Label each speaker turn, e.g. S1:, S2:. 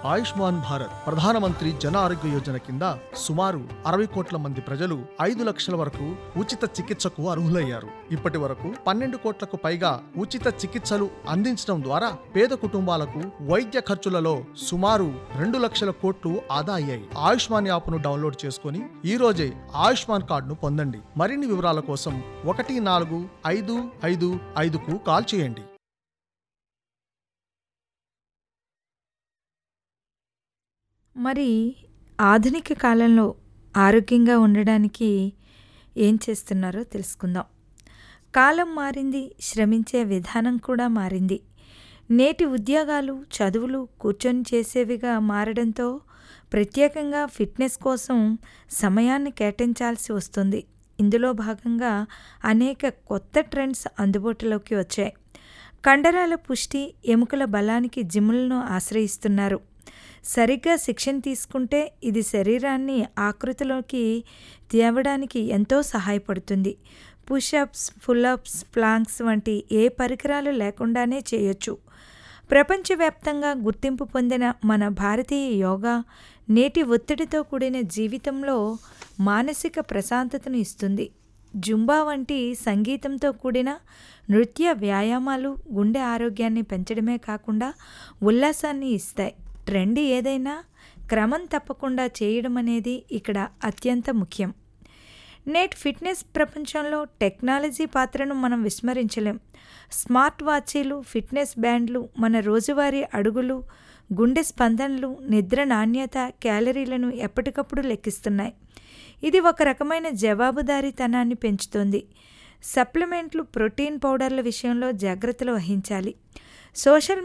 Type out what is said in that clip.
S1: ఆయుష్మాన్ భారత్ ప్రధానమంత్రి జన ఆరోగ్య యోజన కింద సుమారు అరవై కోట్ల మంది ప్రజలు ఐదు లక్షల వరకు ఉచిత చికిత్సకు అర్హులయ్యారు ఇప్పటి వరకు పన్నెండు కోట్లకు పైగా ఉచిత చికిత్సలు అందించడం ద్వారా పేద కుటుంబాలకు వైద్య ఖర్చులలో సుమారు రెండు లక్షల కోట్లు ఆదా అయ్యాయి ఆయుష్మాన్ యాప్ను డౌన్లోడ్ చేసుకుని ఈ రోజే ఆయుష్మాన్ కార్డును పొందండి మరిన్ని వివరాల కోసం ఒకటి నాలుగు ఐదు ఐదు ఐదుకు కాల్ చేయండి
S2: మరి ఆధునిక కాలంలో ఆరోగ్యంగా ఉండడానికి ఏం చేస్తున్నారో తెలుసుకుందాం కాలం మారింది శ్రమించే విధానం కూడా మారింది నేటి ఉద్యోగాలు చదువులు కూర్చొని చేసేవిగా మారడంతో ప్రత్యేకంగా ఫిట్నెస్ కోసం సమయాన్ని కేటాయించాల్సి వస్తుంది ఇందులో భాగంగా అనేక కొత్త ట్రెండ్స్ అందుబాటులోకి వచ్చాయి కండరాల పుష్టి ఎముకల బలానికి జిమ్లను ఆశ్రయిస్తున్నారు సరిగ్గా శిక్షణ తీసుకుంటే ఇది శరీరాన్ని ఆకృతిలోకి తేవడానికి ఎంతో సహాయపడుతుంది పుషప్స్ పుల్అప్స్ ప్లాంక్స్ వంటి ఏ పరికరాలు లేకుండానే చేయొచ్చు ప్రపంచవ్యాప్తంగా గుర్తింపు పొందిన మన భారతీయ యోగా నేటి ఒత్తిడితో కూడిన జీవితంలో మానసిక ప్రశాంతతను ఇస్తుంది జుంబా వంటి సంగీతంతో కూడిన నృత్య వ్యాయామాలు గుండె ఆరోగ్యాన్ని పెంచడమే కాకుండా ఉల్లాసాన్ని ఇస్తాయి ట్రెండ్ ఏదైనా క్రమం తప్పకుండా చేయడం అనేది ఇక్కడ అత్యంత ముఖ్యం నేటి ఫిట్నెస్ ప్రపంచంలో టెక్నాలజీ పాత్రను మనం విస్మరించలేం స్మార్ట్ వాచీలు ఫిట్నెస్ బ్యాండ్లు మన రోజువారీ అడుగులు గుండె స్పందనలు నిద్ర నాణ్యత క్యాలరీలను ఎప్పటికప్పుడు లెక్కిస్తున్నాయి ఇది ఒక రకమైన జవాబుదారీతనాన్ని పెంచుతుంది సప్లిమెంట్లు ప్రోటీన్ పౌడర్ల విషయంలో జాగ్రత్తలు వహించాలి సోషల్